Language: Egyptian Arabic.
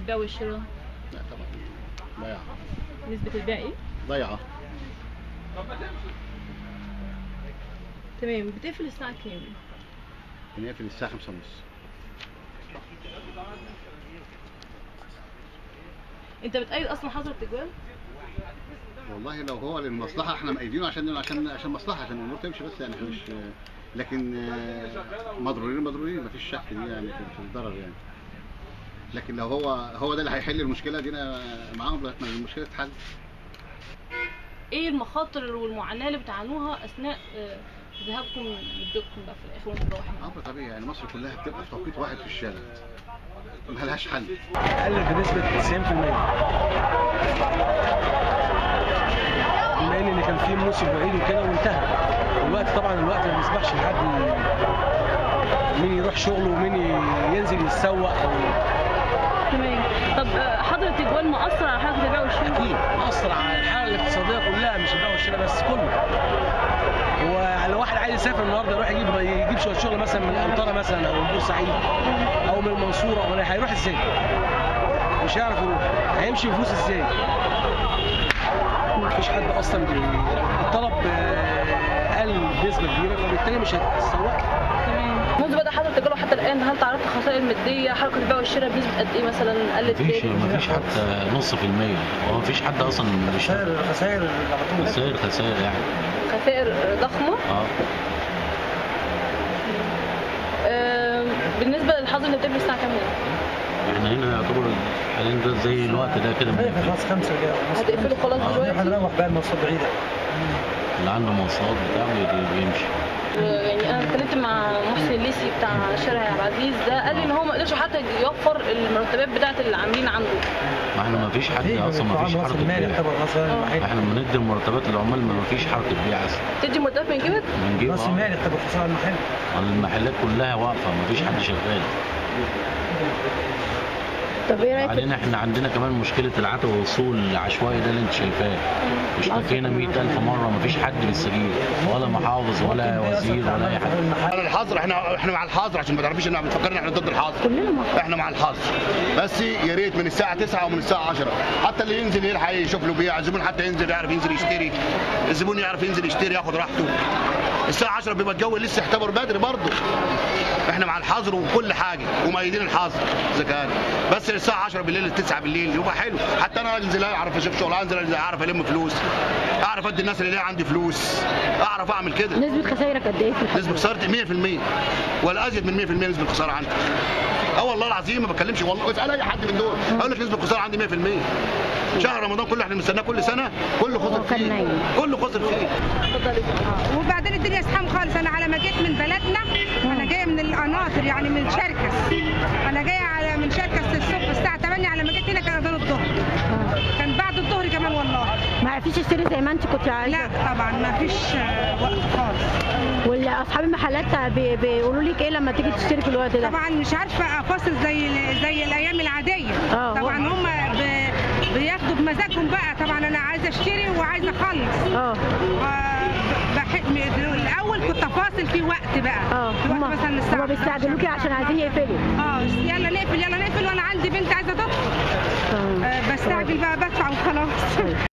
البيع والشراء لا طبعا ضيعة نسبة البيع ايه؟ ضيعة تمام بتقفل الساعة كام؟ بنقفل الساعة خمسة ونص انت بتأيد اصلا حظر التجوال؟ والله لو هو للمصلحة احنا مأيدينه عشان عشان عشان مصلحة عشان الأمور تمشي بس يعني احنا مش لكن آه، مضرورين مضرورين مفيش شك دي يعني في في الضرر يعني لكن لو هو هو ده اللي هيحل المشكلة دي أنا معاهم لغاية ما المشكلة تتحل ايه المخاطر والمعاناة اللي بتعانوها اثناء آه، ذهابكم لبيوتكم بقى في الاخر وانتم مروحين؟ أمر طبيعي يعني مصر كلها بتبقى في توقيت واحد في الشارع ملهاش حل قلت بنسبة 90% بما ان كان في موسم وعيد وكده وانتهى والوقت طبعا الوقت ما بيسمحش لحد مين يروح شغله ومين ينزل يتسوق او تمام طب آه، حظر التجوال مأثر على حركة البيع والشراء؟ اكيد مأثر على الحاله الاقتصاديه كلها مش البيع والشراء بس كله هو لو واحد عايز يسافر النهارده يروح يجيب يجيب شويه شغل مثلا من الانطره مثلا او من بورسعيد او من المنصوره ولا هيروح ازاي؟ مش هيعرف يروح هيمشي بفلوس ازاي؟ مفيش حد اصلا بي... الطلب آه، قل بنسبه كبيره فبالتالي مش هتسوق تمام منذ بدأ حظر التجوال وحتى الآن هل تعرضت خسائر مادية حركة البيع والشراء بنسبة قد ايه مثلا قلت مفيش تاني؟ مفيش حتى نص في المية هو مفيش حد أصلا بيشتغل خسائر خسائر خسائر يعني خسائر ضخمة اه آم، بالنسبة للحظر اللي بتقفل الساعة كام هنا؟ احنا هنا يعتبر حاليا ده زي الوقت ده كده بنقفل. خلاص خمسه كده هتقفلوا خلاص آه. دلوقتي؟ هنروح بقى المواصلات بعيده اللي عنده مواصلات بتاع بي- بيمشي آه، يعني انا اتكلمت مع محسن الليسي بتاع شارع عبد العزيز ده قال لي ان هو ما قدرش حتى يوفر المرتبات بتاعت اللي عاملين عنده ما احنا مفيش حد اصلا مفيش حركة بيع احنا بندي المرتبات للعمال ما مفيش حركة بيع اصلا تدي مرتبات من جيبك بنجيب راس اه المال يعتبر خساره المحل المحلات كلها واقفة مفيش حد شغال طب ايه رايك بعدين احنا عندنا كمان مشكلة العتبة والسوق العشوائي ده اللي انت شايفاه اشتكينا 100000 مرة مفيش حد بيستجيب ولا محافظ ولا وزير ولا أي حد على الحظر احنا احنا مع الحظر عشان ما تعرفيش ان احنا بنفكر ان احنا ضد الحظر كلنا مع احنا مع الحظر بس يا ريت من الساعه 9 ومن الساعه 10 حتى اللي ينزل يلحق يشوف له بيع الزبون حتى ينزل يعرف ينزل يشتري الزبون يعرف ينزل يشتري ياخد راحته الساعه 10 بيبقى الجو لسه يعتبر بدري برضه احنا مع الحظر وكل حاجه ومؤيدين الحظر اذا كان بس الساعه 10 بالليل 9 بالليل يبقى حلو حتى انا انزل اعرف اشوف شغل انزل اعرف الم فلوس اعرف ادي الناس اللي ليها عندي فلوس اعرف اعمل كده نسبة خسائرك قد ايه في الحظر؟ نسبة خسارتي 100% ولا ازيد من 100% نسبة خسارة عندي. اه والله العظيم ما بتكلمش والله اسال اي حد من دول اقول لك نسبة خسارة عندي 100%. شهر رمضان كله احنا بنستناه كل سنة كله خسر كان فيه نايم. كله خسر فيه. اتفضلي وبعدين الدنيا زحام خالص انا على ما جيت من بلدنا انا جايه من القناطر يعني من شركس انا جايه على من شركس الصبح الساعه 8 على ما جيت هنا كان اذان الظهر كان بعد الظهر كمان والله ما عرفتيش تشتري زي ما انت كنت عايزة لا طبعا ما فيش آه، وقت خالص واصحاب المحلات بي- بيقولوا لك ايه لما تيجي تشتري في الوقت ده؟ طبعا مش عارفه افاصل زي زي الايام العاديه آه، طبعا هو- هم ب- بياخدوا بمزاجهم بقى طبعا انا عايزه اشتري وعايزه اخلص اه آه، بحب الاول كنت افاصل في وقت بقى اه في وقت مثلا هما الساعه هما بيستعجلوكي عشان عايزين يقفلوا اه يلا نقفل يلا نقفل وانا عندي بنت عايزه تدخل آه. آه، بستعجل بقى بدفع وخلاص